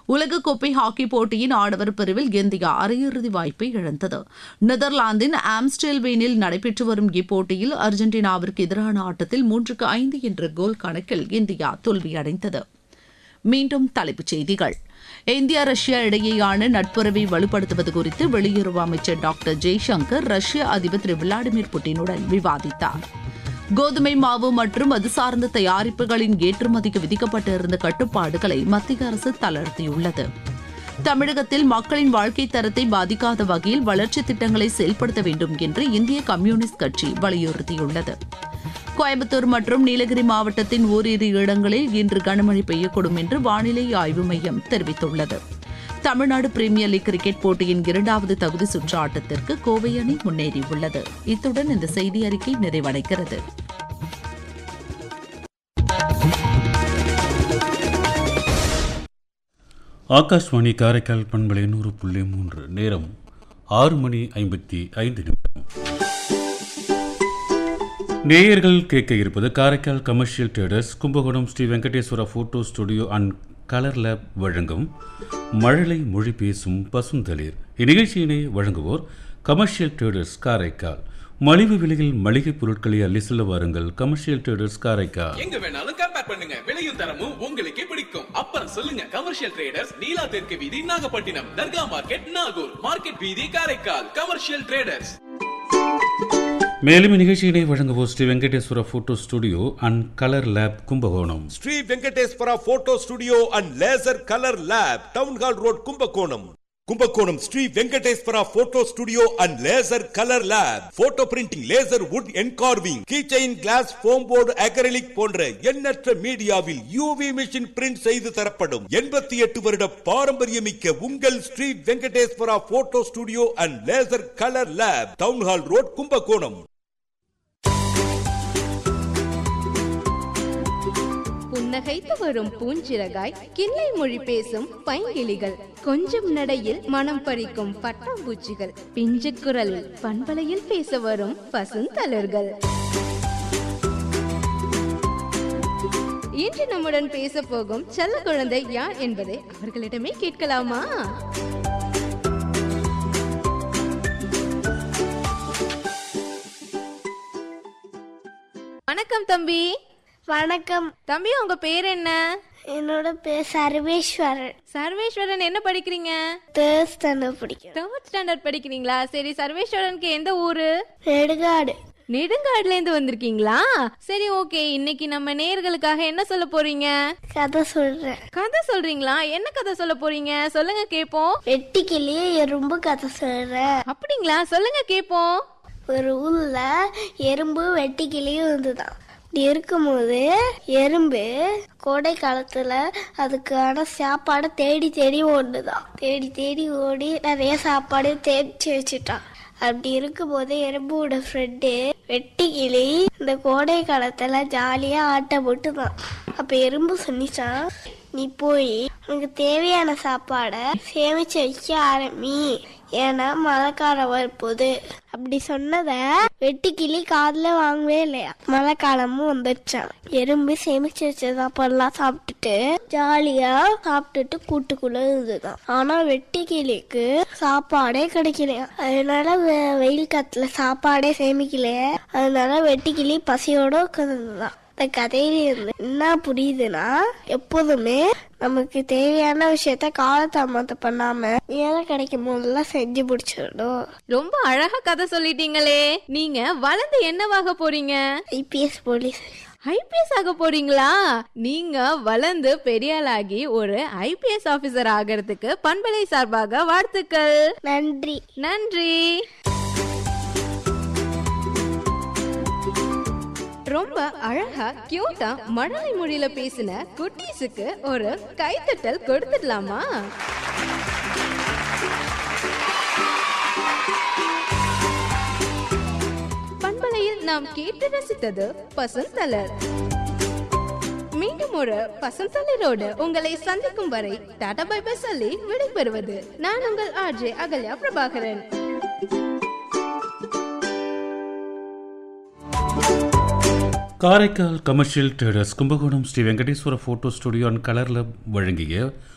உலகக்கோப்பை ஹாக்கி போட்டியின் ஆடவர் பிரிவில் இந்தியா அரையிறுதி வாய்ப்பை இழந்தது நெதர்லாந்தின் ஆம்ஸ்டெல்வேனில் நடைபெற்று வரும் இப்போட்டியில் அர்ஜென்டினாவிற்கு எதிரான ஆட்டத்தில் மூன்றுக்கு ஐந்து என்ற கோல் கணக்கில் இந்தியா தோல்வியடைந்தது மீண்டும் தலைப்புச் செய்திகள் இந்தியா ரஷ்யா இடையேயான நட்புறவை வலுப்படுத்துவது குறித்து வெளியுறவு அமைச்சர் டாக்டர் ஜெய்சங்கர் ரஷ்ய அதிபர் திரு விளாடிமிர் புட்டினுடன் விவாதித்தார் கோதுமை மாவு மற்றும் அது சார்ந்த தயாரிப்புகளின் ஏற்றுமதிக்கு விதிக்கப்பட்டிருந்த கட்டுப்பாடுகளை மத்திய அரசு தளர்த்தியுள்ளது தமிழகத்தில் மக்களின் வாழ்க்கை தரத்தை பாதிக்காத வகையில் வளர்ச்சித் திட்டங்களை செயல்படுத்த வேண்டும் என்று இந்திய கம்யூனிஸ்ட் கட்சி வலியுறுத்தியுள்ளது கோயம்புத்தூர் மற்றும் நீலகிரி மாவட்டத்தின் ஓரிரு இடங்களில் இன்று கனமழை பெய்யக்கூடும் என்று வானிலை ஆய்வு மையம் தெரிவித்துள்ளது தமிழ்நாடு பிரீமியர் லீக் கிரிக்கெட் போட்டியின் இரண்டாவது தகுதி சுற்று ஆட்டத்திற்கு கோவை அணி முன்னேறியுள்ளது இத்துடன் இந்த செய்தி அறிக்கை நிறைவடைகிறது ஆகாஷ்வாணி காரைக்கால் பண்பலை நூறு புள்ளி மூன்று நேரம் ஆறு மணி ஐம்பத்தி ஐந்து நிமிடம் நேயர்கள் கேட்க இருப்பது Karaikal commercial traders Kumbakonam Sri Venkateswara photo studio and colour lab வழங்கும் மழலை மொழி பேசும் பசுந்தளிர் இந்நிகழ்ச்சியினை வழங்குவோர் கமர்ஷியல் ட்ரேடர்ஸ் காரைக்கால் மலிவு விலையில் மளிகை பொருட்களை அள்ளி செல்ல வாருங்கள் கமர்ஷியல் ட்ரேடர்ஸ் காரைக்கால் எங்க வேணாலும் கம்பேர் பண்ணுங்க விலையும் தரமும் உங்களுக்கே பிடிக்கும் அப்புறம் சொல்லுங்க கமர்ஷியல் ட்ரேடர்ஸ் நீலா தெற்கு வீதி நாகப்பட்டினம் தர்கா மார்க்கெட் நாகூர் மார்க்கெட் வீதி காரைக்கால் கமர்ஷியல் ட்ரேடர்ஸ் மேலும் இந்நிகழ்ச்சியினை வழங்குவோர் Sri Venkateswara photo studio and colour lab Kumbakonam Sri Venkateswara photo studio and laser colour lab town hall road Kumbakonam Kumbakonam Sri Venkateswara photo studio and laser colour lab photo printing laser wood engraving keychain glass foam board acrylic போன்ற எண்ணற்ற மீடியாவில் UV machine print செய்து தரப்படும் எண்பத்தி எட்டு வருட பாரம்பரியமிக்க உங்கள் Sri Venkateswara photo studio and laser colour lab town hall road Kumbakonam புன்னகைத்து வரும் பூஞ்சிறகாய் கிள்ளை மொழி பேசும் பைங்கிளிகள் கொஞ்சம் நடையில் மனம் பறிக்கும் பட்டாம்பூச்சிகள் பிஞ்சு குரலில் பண்பலையில் பேச வரும் பசுந்தளர்கள் இன்று நம்முடன் பேச போகும் செல்ல குழந்தை யார் என்பதை அவர்களிடமே கேட்கலாமா வணக்கம் தம்பி வணக்கம் தம்பி உங்க பேர் என்ன என்னோட பேர் சர்வேஸ்வரன் சர்வேஸ்வரன் என்ன படிக்கிறீங்க தேர்ட் ஸ்டாண்டர்ட் பிடிக்கும் தேர்ட் ஸ்டாண்டர்ட் படிக்கிறீங்களா சரி சர்வேஸ்வரனுக்கு எந்த ஊரு நெடுகாடு நெடுங்காடுல இருந்து வந்திருக்கீங்களா சரி ஓகே இன்னைக்கு நம்ம நேர்களுக்காக என்ன சொல்ல போறீங்க கதை சொல்றேன் கதை சொல்றீங்களா என்ன கதை சொல்ல போறீங்க சொல்லுங்க கேப்போம் வெட்டிக்கிளியே எறும்பு கதை சொல்றேன் அப்படிங்களா சொல்லுங்க கேப்போம் ஒரு ஊர்ல எறும்பு வெட்டிக்கிளியும் இருந்துதான் இப்படி இருக்கும்போது எறும்பு கோடை காலத்துல அதுக்கான சாப்பாடை தேடி தேடி ஓடுதான் தேடி தேடி ஓடி நிறைய சாப்பாடு தேடிச்சு வச்சுட்டான் அப்படி இருக்கும்போது எறும்போட ஃப்ரெண்டு வெட்டிக்கிளி இந்த கோடை காலத்துல ஜாலியா ஆட்ட போட்டுதான் அப்ப எறும்பு சொன்னிச்சான் நீ போய் உனக்கு தேவையான சாப்பாடை சேமிச்சு வைக்க ஆரம்பி ஏன்னா மழைக்காலம் வரப்போகுது அப்படி சொன்னத வெட்டுக்கிளி காதுல வாங்கவே இல்லையா மழைக்காலமும் வந்துருச்சான் எறும்பு சேமிச்சு வச்ச சாப்பாடுலாம் சாப்பிட்டுட்டு ஜாலியா சாப்பிட்டுட்டு கூட்டுக்குள்ள இருந்துதான் ஆனா வெட்டுக்கிளிக்கு சாப்பாடே கிடைக்கலையா அதனால வெ- வெயில் காத்துல சாப்பாடே சேமிக்கலையே அதனால வெட்டுக்கிளி பசியோட உட்காந்துதான் இந்த கதையில இருந்து என்ன புரியுதுன்னா எப்போதுமே நமக்கு தேவையான விஷயத்த காலதாமதம் பண்ணாம நேரம் கிடைக்கும் போதெல்லாம் செஞ்சு முடிச்சிடணும் ரொம்ப அழகா கதை சொல்லிட்டீங்களே நீங்க வளர்ந்து என்னவாக போறீங்க ஐபிஎஸ் போலீஸ் ஐபிஎஸ் ஆக போறீங்களா நீங்க வளர்ந்து பெரியாளாகி ஒரு ஐபிஎஸ் ஆபீசர் ஆகிறதுக்கு பண்பலை சார்பாக வாழ்த்துக்கள் நன்றி நன்றி ரொம்ப அழகா கியூட்டா மழலை மொழியில பேசின குட்டீஸுக்கு ஒரு கைத்தட்டல் கொடுத்துடலாமா பண்பலையில் நாம் கேட்டு ரசித்தது பசுந்தலர் மீண்டும் ஒரு பசந்தலரோடு உங்களை சந்திக்கும் வரை டாடா பை பை சொல்லி விடைபெறுவது நான் உங்கள் RJ Agalya Prabhakaran Karaikal commercial traders Kumbakonam Sri Venkateswara photo studio and colour lab வழங்கிய